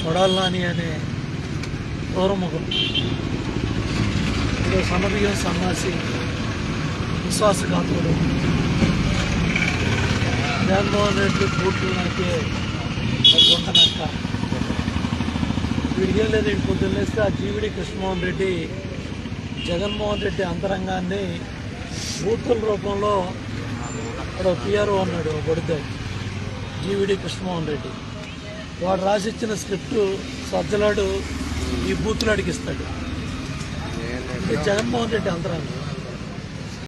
కొడాలని అనే క్రూరముఖం ఇప్పుడు సమబియ్యం సన్నాసి విశ్వాసఘాతుడు జగన్మోహన్ రెడ్డి బూట్లు నాకే ఒక గుంట నక్క వీడికి ఏం లేదు ఇంటి పొద్దున్నేస్తే ఆ జీవిడి కృష్ణమోహన్ రెడ్డి జగన్మోహన్ రెడ్డి అంతరంగాన్ని బూతుల రూపంలో ఇక్కడ పిఆర్ఓ ఉన్నాడు బొడిదాయి జీవిడి కృష్ణమోహన్ రెడ్డి వాడు రాసిచ్చిన స్క్రిప్ట్ సజ్జలాడు ఈ బూతులు అడిగిస్తాడు ఇది జగన్మోహన్ రెడ్డి అంతరంగం